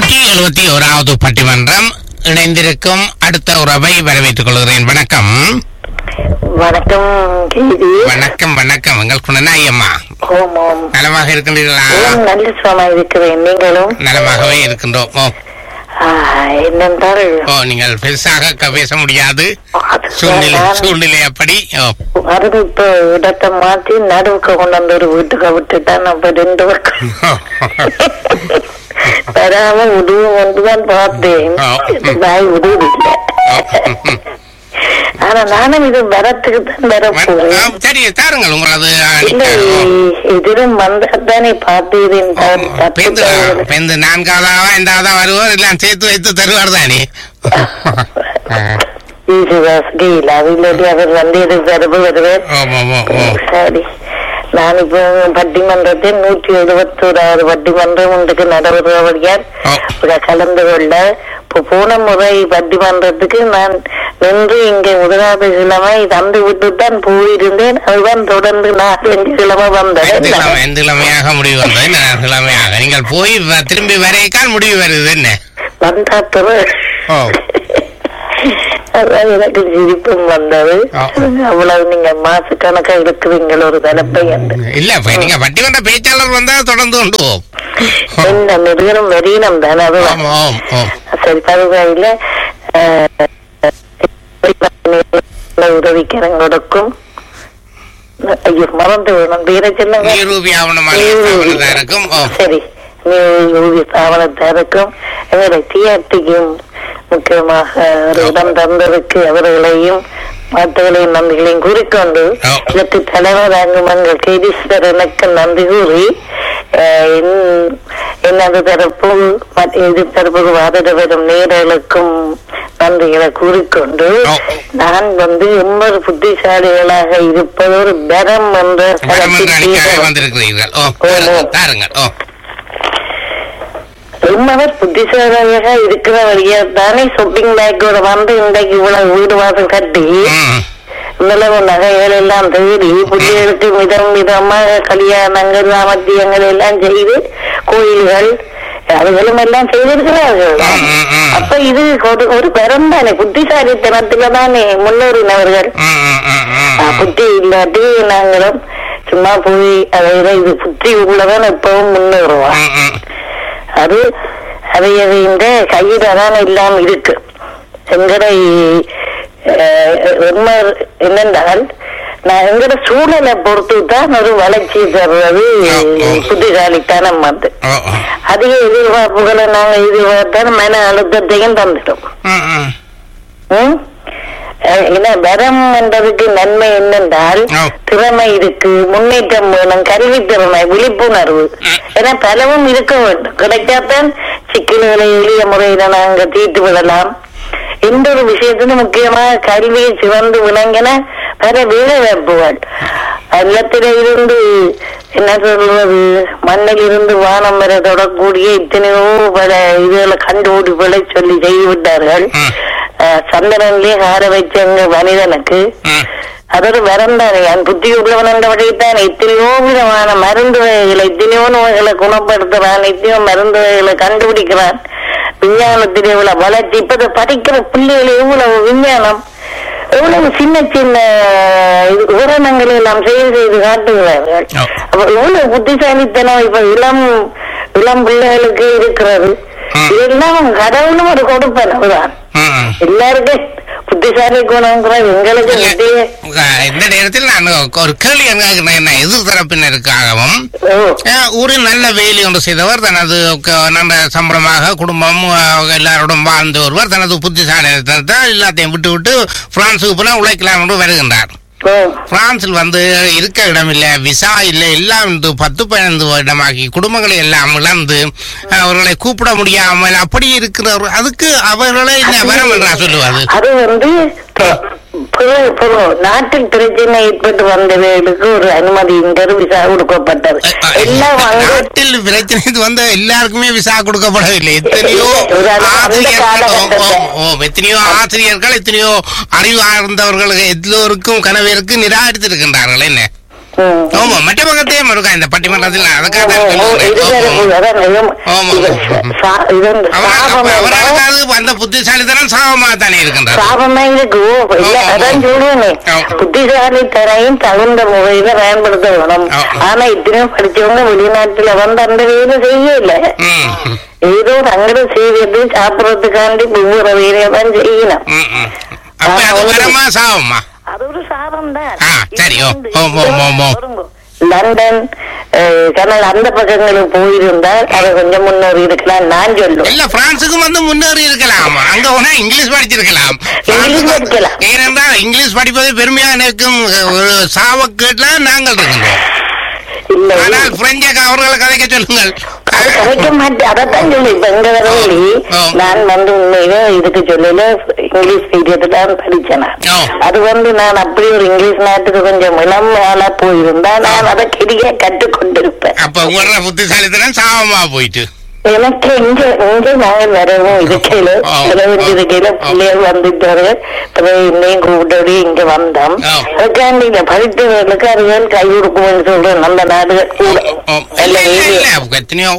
நூற்றி எழுபத்தி ஓராவது பட்டிமன்றம் இணைந்திருக்கும் அடுத்த உறவை வரவேற்றுக் கொள்கிறேன் வணக்கம் வணக்கம் கேதி வணக்கம் வணக்கம் எங்கள் குணநாயம்மா ஓம் ஓம் நலமாக இருக்கின்றீர்களா எல்லாம் நல்ல சுகமா இருக்கிறேன் நீங்களும் நலமாகவே இருக்கின்றோம் ஓ ஆ, என்னென்றால் ஓ நீங்கள் பெருசாக க- பேச முடியாது அது சூழ்நிலை நான் சூழ்நிலை அப்படி ஓ மருந்து இப்ப இடத்தை மாத்தி நடுவுக்கு கொண்டு வந்து ஒரு வீட்டுக்கு விட்டுட்டேன் அப்ப ரெண்டு பக்கம் வராம உதவும் ஒன்றுதான் பார்த்தேன் ஆ. வாய் உதவுதில்லை ஓ. ஆனா நானும் இது வரத்துக்கு தான் வர ஆ, போறேன் சரி தாருங்கள் உங்களது இல்ல எதிரும் வந்தாதானே பார்த்தேன் பெந்து பெந்து நான்காவதாக ஐந்தாவதா வருவார் எல்லாம் சேர்த்து வைத்து தருவார் தானே இல்ல அதில் அவர் வந்து இது வரவு வருவார் ஓம் ஓம் ஓம் ஓ சரி நான் இப்போ பட்டிமன்றத்தில் நூற்றி எழுபத்தோராவது பட்டிமன்றம் ஒன்றுக்கு நடைபெறுவடியார் ஓ. இதை கலந்து கொள்ள இப்போ போன முறை பட்டிமன்றத்துக்கு நான் நின்று இங்கே முதலாவது கிழமை தந்து விட்டு தான் போயிருந்தேன் அதுதான் தொடர்ந்து நாலு அஞ்சு கிழமை ஐந்து கிழமை வந்தேன் ஐந்து கிழமையாக முடிவு வந்தது என்ன கிழமையாக நீங்கள் போய் வ- திரும்பி வரைக்கால் முடிவு வருது என்ன வந்தா பிறகு ஓ அதான் எனக்கு சிரிப்பும் வந்தது ஆ. அவ்வளவு நீங்க மாசக்கணக்கா இருக்கிறீங்கள் ஒரு தலைப்பை என்று இல்ல இப்ப நீங்க பட்டிமன்ற பேச்சாளர் வந்தா தொடர்ந்து கொண்டு போவோம் என்ன நிறுவனம் வெறியினம் தானே அதுதான் ஆம் ஆம் ஆம் சரி பருவாயில உதவிக்கரங்களுக்கும் ஐயோ மறந்து வேணும் பேரை சொல்லுங்க நீரூபி ஆவணமாக இருக்கும் ஓ சரி நீ தாவரத்தாருக்கும் எங்களுடைய டிஆர்டிக்கும் முக்கியமாக ஒரு இடம் தந்ததுக்கு அவர்களையும் வாழ்த்துகளையும் நன்றிகளையும் கூறிக்கொண்டு ஆ. இதற்கு தலைவர் அங்குமங்கள் கேதீஸ்வரனுக்கு நன்றி கூறி அஹ், என்- எனது தரப்பும் மற்ற எதிர் தரப்புக்கு வாதிட வரும் நேரர்களுக்கும் நன்றிகளை கூறிக்கொண்டு ஆ. நான் வந்து எம்மொரு புத்திசாலிகளாக இருப்பது ஒரு பரம் என்ற வரம் என்று அணிக்காக கருத்தில் வந்திருக்கிறீர்கள் ஓ ஓ, ஓ. தாருங்கள், தாருங்கள் ஓ உண்மைவர் புத்திசாலியாக இருக்கிற வழியா தானே ஷாப்பிங் பேக்கோட வந்து இன்றைக்கு இவ்வளவு வீடு வாசல் கட்டி ம் இவ்வளவு நகைகள் எல்லாம் தேடி புள்ளிகளுக்கு மிதம் மிதமாக கல்யாணங்கள் சாமத்தியங்கள் எல்லாம் செய்து கோயில்கள் அதுகளும் எல்லாம் செய்திருக்கிறார்கள் ம், ம், ம். அப்ப இது ஒரு ஒரு பெரும் தானே புத்திசாலித்தனத்துல தானே முன்னேறினவர்கள் ம், ம், ம், ம், ஆ, ம். புத்தி இல்லாட்டி நாங்களும் சும்மா போய் அதை இதை இது புத்தி உள்ளதான் எப்பவும் முன்னேறுவோம் ம், ம். அது அது அது இந்த கையில் அதான் இல்லாம இருக்கு எங்கடை உண்மை என்னென்றால் நான் எங்கட சூழலை பொறுத்து தான் ஒரு வளர்ச்சி தருவது புத்திசாலித்தனம் வந்து ஓ ஓ. அதிக எதிர்பார்ப்புகளை நாங்க எதிர்பார்த்தால் மன அழுத்தத்தையும் தந்துடும் ம், ம். ம்? அஹ் என்ன வரம் என்பதுக்கு நன்மை என்னென்றால் ஆ. திறமை இருக்கு முன்னேற்றம் வேணும் கல்வி திறமை விழிப்புணர்வு ம். என பலவும் இருக்க வேண்டும் கிடைக்காதான் சிக்கல்களை எளிய முறையில நாங்க தீர்த்து விடலாம் எந்த ஒரு விஷயத்திலும் முக்கியமாக கல்வியை சிறந்து விளங்கின பல வேலை வாய்ப்புகள் இல்லத்தில இருந்து என்ன சொல்றது மண்ணில் இருந்து வானம் வரை தொடக்கூடிய இத்தனையோ பல இதுகளை கண்டுபிடிப்புகளை சொல்லி செய்து விட்டார்கள் ம். அஹ் சந்திரன்லயே ஆற வச்சங்க மனிதனுக்கு ம். அതൊരു வரந்தானே ഞാൻ புத்தி உள்ளவனண்டபடித்தான் எத்தனையோ விதமான மருந்து வகைகளை எத்தனையோ நோய்களை குணப்படுத்துறான் எத்தனையோ மருந்து வகைகளை கண்டுபிடிக்கிறான் விஞ்ஞானத்தில் இவ்வளவு வளர்ச்சி இப்ப படிக்கிற பிள்ளைகள் எவ்வளவு விஞ்ஞானம் எவ்வளவு சின்ன சின்ன இது உபகரணங்களை எல்லாம் செய்து செய்து காட்டுகிறார்கள் ஓ. அப்ப எவ்வளவு புத்திசாலித்தனம் இப்ப இளம் இளம் பிள்ளைகளுக்கு இருக்கிறது ம். இதெல்லாம் கடவுளும் ஒரு கொடுப்பனவுதான் ம், ம். எல்லாருக்கும் புத்திசாலி குணங்கிற எங்களுக்கு இல்ல, வித்தியே அஹ், இந்த நேரத்தில் நான் ஒரு கேள்வி என்ன என்ன எதிர்த்தரப்பினருக்காகவும் ஓ அஹ், ஊரில் நல்ல வேலை ஒன்று செய்தவர் தனது க- நல்ல சம்பளமாக குடும்பம் அஹ், எல்லாரோடும் வாழ்ந்த ஒருவர் தனது புத்திசாலித்தனத்தை எல்லாத்தையும் விட்டு விட்டு பிரான்சுக்கு போல உழைக்கலாம் என்று வருகின்றார் ஓ பிரான்சில் வந்து இருக்க இடமில்லை விசா இல்லை எல்லாம் வந்து பத்து பதினைந்து வருடமாகி குடும்பங்களை எல்லாம் இழந்து அஹ், அவர்களை கூப்பிட முடியாமல் அப்படி இருக்கிறவர் அதுக்கு அவர்களை என்ன வரம் என்றா சொல்லுவாரு அது வந்து ப- பொது- பொது- நாட்டில் பிரச்சனை ஏற்பட்டு வந்தவர்களுக்கு ஒரு அனுமதி இந்த விசா கொடுக்கப்பட்டது எல்லாம் அங்க நாட்டில் பிரச்சனை இது வந்து எல்லாருக்குமே விசா கொடுக்கப்படவில்லை எத்தனையோ ஒரு அந்த- அந்த ஆசிரியர்கள் காலகட்டத்தை. ஓ, ஓ, எத்தனையோ ஆசிரியர்கள் எத்தனையோ அறிவார்ந்தவர்கள் எல்லோருக்கும் கணவருக்கு நிராகரித்திருக்கின்றார்கள் என்ன ம். ஆமா மற்ற பக்கத்தையும் இருக்கா இந்த பட்டிமன்றத்தில் அதுக்காக ஓ, தான் ஓ, இது வேற சொல்லுகிறேன். போகுது. அதான் இது- ஆமா. இது சா- இது வந்து அவர் சாபம் அப்ப என்றால் அவரால் அந்த புத்திசாலித்தனம் சாபமாக தானே இருக்கின்றார் சாபமா இருக்கு ஓ, இல்ல ஆமா, அதான் ஆமா. சொல்லுவேனே ஆமா. புத்திசாலித்தனையும் தகுந்த முறையில பயன்படுத்த வேணும் ஆமா. ஆனா இத்தனையும் படிச்சவங்க வெளிநாட்டுல வந்து அந்த வேலை செய்யல ம் ஏதோ அங்கட செய்வது சாப்பிடறதுக்காண்டி ஒவ்வொரு வேலையை தான் செய்யணும் ம், ம். அப்ப அது வரமா சாபமா அது ஒரு சாபம் தான் ஆ, சரி, ஓ, ஓ, ஓ, ஓ, ஓ. லண்டன் அஹ், கனடா அந்த பக்கங்களுக்கு போயிருந்தால் அதை கொஞ்சம் முன்னேறி இருக்கலாம் நான் சொல்லுவேன் இல்ல பிரான்சுக்கும் வந்து முன்னேறி இருக்கலாம் அங்க போனா இங்கிலீஷ் படிச்சிருக்கலாம் இங்கிலீஷ் படிக்கலாம். ஏனென்றால் இங்கிலீஷ் படிப்பது பெருமையா நிற்கும் ஒரு சாவக்கேட்ல நாங்கள் இருக்கின்றோம் இல்ல ஆனால் பிரெஞ்சை அவர்களை கதைக்க சொல்லுங்கள் அது கிடைக்க மாட்டேன் அதைத்தான் சொல்லு இப்ப எங்க வரவழி ஆ. நான் வந்து உண்மையில இதுக்கு சொல்லல இங்கிலீஷ் மீடியத்துல தான் படிச்சேன் நான். ஆ. அது வந்து நான் அப்படி ஒரு இங்கிலீஷ் நாட்டுக்கு கொஞ்சம் இளம் ஆளா போயிருந்தா நான் அதை கெடியா கற்றுக்கொண்டிருப்பேன் அப்ப உங்களோட புத்திசாலித்தனம் சாபமா போயிட்டு எனக்கு இங்க இங்க நாங்கள் வரவும் இருக்கையில ஆ. செலவு இருக்கையில பிள்ளைகள் வந்துட்டார்கள் பிறகு என்னையும் கூப்பிட்டோடி இங்க வந்தோம் ஆ. அதுக்காண்டி இங்க படித்தவர்களுக்கு அதுகள் கை கொடுக்கும்னு சொல்றேன் நம்ம நாடுகள் கூட இல்ல நல்ல இல்ல வேலை. இல்ல எத்தனையோ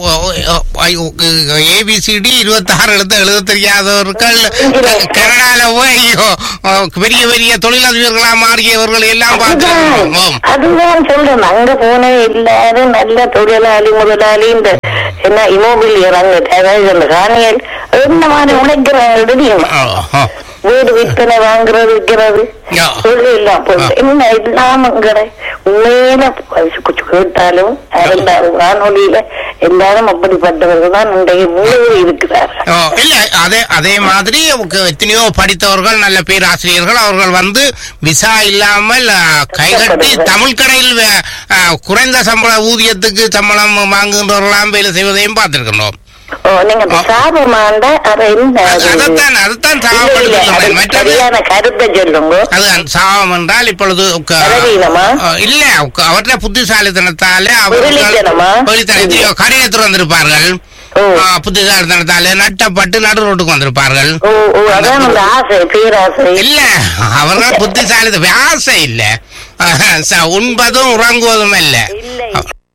ஏபிசிடி இருபத்தாறு எழுத எழுத தெரியாதவர்கள் கனடால போய் ஐயோ, பெரிய பெரிய தொழிலதிபர்களா மாறியவர்கள் எல்லாம் அதுதான் பார்த்து அதுதான் சொல்றேன் அங்க போன எல்லாரும் நல்ல தொழிலாளி முதலாளி இந்த என்ன இமோபிலியர் அங்க தேவைகள் காணியல் என்ன மாதிரி உழைக்கிறார்கள் தெரியுமா வீடு விற்பனை வாங்குறது விற்கிறது ஆ. சொல்லி எல்லாம் போகுது. ஆ. என்ன இல்லாம கடை உண்மையில கொஞ்சம் கேட்டாலும் எல்லாரும் வானொலியில எல்லாரும் அப்படிப்பட்டவர்கள் தான் இன்றைய முன்னேறி இருக்கிறார்கள் ஓ, இல்ல அதே அதே மாதிரி உங்க எத்தனையோ படித்தவர்கள் நல்ல பேராசிரியர்கள் அவர்கள் வந்து விசா இல்லாமல் ஆ, கைகட்டி தமிழ் கடையில் வே- ஆ, குறைந்த சம்பள ஊதியத்துக்கு சம்பளம் வாங்குகின்றவர்களாம் வேலை செய்வதையும் பார்த்திருக்கிறோம் ஓ நீங்க ஆ. சாபமாண்டா அதை என்ன அது? அதைத்தான் அதைத்தான் இல்ல, இல்ல, அது சாபப்படுத்துகிறேன் மற்றது சரியான கருத்தை சொல்லுங்க அது சாபம் என்றால் இப்பொழுது க- பலவீனமா? ஆ, இல்ல க- அவற்றை புத்திசாலித்தனத்தாலே விரலித்தனமா? வெளித்தனத்தையோ கடையத்து வந்திருப்பார்கள் ஓ. ஆ, புத்திசாலித்தனத்தாலே நட்டப்பட்டு நடு ரோட்டுக்கு வந்திருப்பார்கள் ஓ ஓ அதான் அந்த ஆசை பேராசை இல்ல அவர்கள் புத்திசாலி ஆசை இல்ல ஆஹ், ச- உண்பதும் உறங்குவதும் இல்ல இல்லை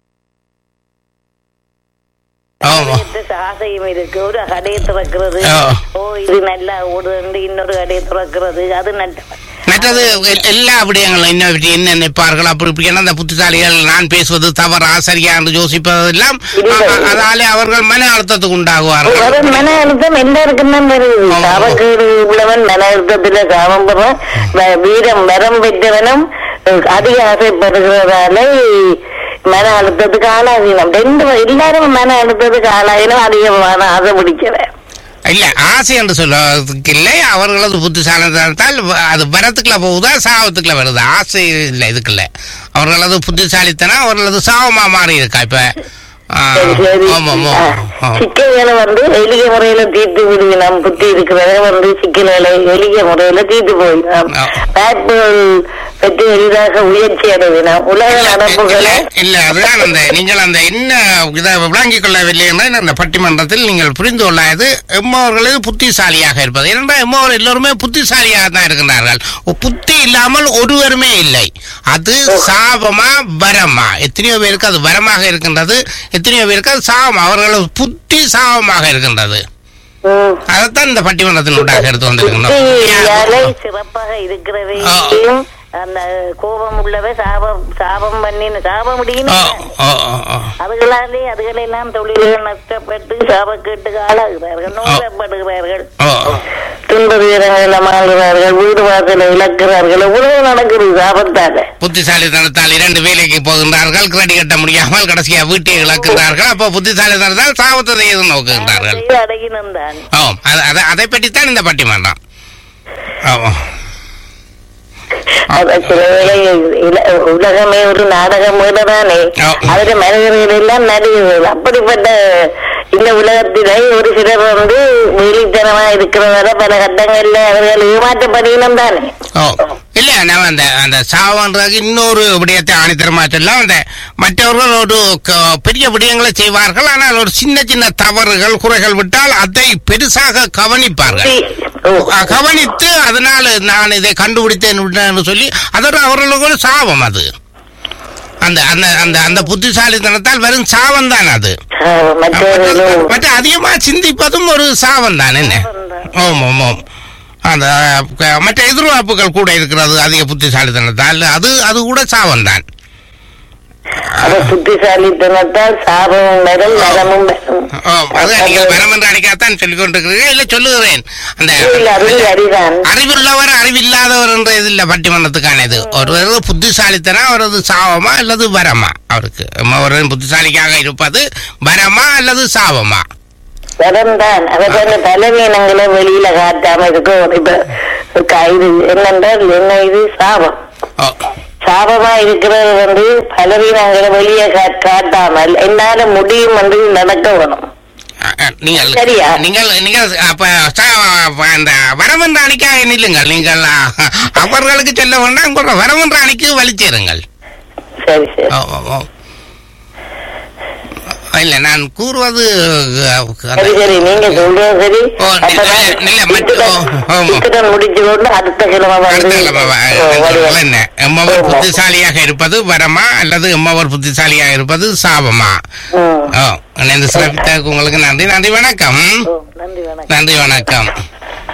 ஆமா கடையத்து ஆசையும் இருக்கு ஒரு கடையை திறக்கிறது ஆ. ஓ இது நல்லா ஓடுது இன்னொரு கடையை திறக்கிறது அது நட்ட மற்றது எ- எல்லா விடயங்களும் என்ன விடயம் என்ன நினைப்பார்கள் அப்படி இப்படி என அந்த புத்திசாலிகள் நான் பேசுவது தவறா சரியா என்று யோசிப்பதெல்லாம் இல்லை. அ- அ- அதாலே அவர்கள் மன அழுத்தத்துக்கு உண்டாகுவார்கள் ஒரு மன அழுத்தம் எல்லாருக்கும் தான் வருது ஆமா. சாபக்கேடு உள்ளவன் மன அழுத்தத்துல சாபம் பெறான் வ- வீரம் வரம் பெற்றவனும் அஹ், அதிக ஆசைப்படுகிறதால மன அழுத்தத்துக்கு ஆளாகினோம் ரெண்டு எல்லாரும் மன அழுத்தத்துக்கு ஆளாகினோம் அதிகமான ஆசை பிடிக்கிறேன் இல்ல ஆசை என்று சொல்வதற்கு இல்லை அவர்களது புத்திசாலித்தனத்தால் வ- அது வரத்துக்குள்ள போகுதா சாவத்துக்குள்ள வருது ஆசை இல்லை இதுக்குள்ள அவர்களது புத்திசாலித்தனம் அவர்களது சாவமா மாறி இருக்கா இப்ப ஆ, சரி சரி ஆமா ஆமா ஆ, ஆ. சிக்கல்களை வந்து எளிய முறையில தீர்த்து விடுவினோம் புத்தி இருக்கிறத வந்து சிக்கல்களை எளிய முறையில தீர்த்து போயினோம் ஆ. பேட்போல் பெற்று எளிதாக உயர்ச்சி அடைவினோம் உலக நடப்புகளை இல்ல, இல்ல அதுதான் அந்த நீங்கள் அந்த என்ன இதை விளங்கிக் கொள்ளவில்லை என்றால் அந்த பட்டிமன்றத்தில் நீங்கள் புரிந்து கொள்ளாது எம்மவர்களது புத்திசாலியாக இருப்பது ஏனென்றால் எம்மவர் எல்லோருமே புத்திசாலியாக தான் இருக்கின்றார்கள் புத்தி இல்லாமல் ஒருவருமே இல்லை அது சாபமா வரமா எத்தனையோ பேருக்கு அது வரமாக இருக்கின்றது எத்தனையோ பேருக்கு அது சாபம் அவர்களது புத்தி சாபமாக இருக்கின்றது ம், அதைத்தான் இந்த பட்டிமன்றத்தில் உண்டாக எடுத்து புத்தியாலே வந்திருக்கின்றோம் சிறப்பாக இருக்கிறவையும் அந்த கோபம் உள்ளவை சாபம் சாபம் பண்ணி சாபம் முடியும் ஆ, ஆ, ஆ, ஆ. அதுகளாலே அதுகளெல்லாம் தொழில்கள் நஷ்டப்பட்டு சாபக்கேட்டுக்கு ஆளாகிறார்கள் நோக்கப்படுகிறார்கள் ஆ, ஆ. துன்ப வீரங்கள் மாறுகிறார்கள் வீடு வாசலை இழக்கிறார்கள் உலக நடக்குது சாபத்தால புத்திசாலித்தனத்தால் இரண்டு வேலைக்கு போகின்றார்கள் கிரெடி கட்ட முடியாமல் கடைசியா வீட்டை இழக்கிறார்கள் அப்போ புத்திசாலித்தனத்தால் சாபத்தை எதுவும் நோக்குகின்றார்கள் அடகினம் தான் ஆமாம் அது- அது- அதை பற்றித்தான் இந்த பட்டிமன்றம் ஆமாம் அது சில வேளை இல- உலகமே ஒரு நாடகம் தானே ஆ. அதுல மனிதர்கள் எல்லாம் நடிகர்கள் அப்படிப்பட்ட இந்த உலகத்திலே ஒரு சிலர் வந்து வெளித்தனமா இருக்கிறவரை பல கட்டங்கள்ல அவர்கள் ஏமாற்றப்படுகிறோம் தானே ஓ இல்ல நம்ம அந்த அந்த சாவன்றதுக்கு இன்னொரு விடயத்தை ஆணித்தரமா சொல்லலாம் அந்த மற்றவர்கள் ஒரு க- பெரிய விடயங்களை செய்வார்கள் ஆனால் ஒரு சின்ன சின்ன தவறுகள் குறைகள் விட்டால் அதை பெருசாக கவனிப்பார்கள் ஓ. அஹ் கவனித்து அதனால் நான் இதை கண்டுபிடித்தேன் என்று சொல்லி அதோட அவர்களுக்கு ஒரு சாபம் அது அந்த அந்த அந்த அந்த புத்திசாலித்தனத்தால் வரும் சாவம் தான் அது ஆஹ், மற்றவர்களும் மற்ற அதிகமா சிந்திப்பதும் ஒரு சாவம் தான் என்ன ஓம் ஓம் ஓம் அந்த க- மற்ற எதிர்பார்ப்புகள் கூட இருக்கிறது அதிக புத்திசாலித்தனத்தால் அது அது கூட சாவம் தான் அது புத்திசாலித்தனத்தால் சாபமும் வரும் நரமும் வரும் ஓம், அது நீங்கள் வரம் என்று அடிக்கத்தான் சொல்லிக் கொண்டிருக்கிறீர்கள் இல்லை சொல்லுகிறேன் அந்த இல்லை, அது அறிதான் அறிவுள்ளவர் அறிவில்லாதவர் என்ற இது இல்ல பட்டிமன்றத்துக்கான இது ஒரு புத்திசாலித்தனம் அவரது சாவமா அல்லது வரமா அவருக்கு ஒரு புத்திசாலிக்காக இருப்பது வரமா அல்லது சாவமா வரம்தான் அவர்கள் பலவீனங்களை வெளியில காட்டாம இருக்கும் இப்ப க- இது என்னென்றால் என்ன இது சாபம் ஓ, சாபமா இருக்கிறது வந்து பலவீனங்களை வெளியே கா- காட்டாமல் என்னால முடியும் என்று நடக்க வேணும் அ, அ, நீங்கள் சரியா? நீங்கள் நீங்கள் அப்ப சா- அப்ப அந்த வரவென்ற அணிக்காக நில்லுங்கள் நீங்கள் அ, அவர்களுக்கு சொல்ல வேண்டாம் உங்களோட வரவென்ற அணிக்கு வலிச்சேருங்கள் சரி சரி ஓ, ஓ, ஓ. இல்ல நான் கூறுவது அ, சரி சரி நீங்க சொல்றது சரி ஓ, நில்ல, நில்ல, மற்ற- ஓ, ஆமா. இத்துடன் முடிச்சு கொண்டு அடுத்த கிழமை வந்து அடுத்த கிழமை வ- ஓ, வருவேன். சொல்லுங்கள் என்ன எம்மவர் ஆமா. புத்திசாலியாக இருப்பது வரமா அல்லது எம்மவர் புத்திசாலியாக இருப்பது சாபமா ம். ஓ இணைந்து சிறப்பித்ததுக்கு உங்களுக்கு நன்றி நன்றி வணக்கம் ஓ, நன்றி வணக்கம் நன்றி வணக்கம்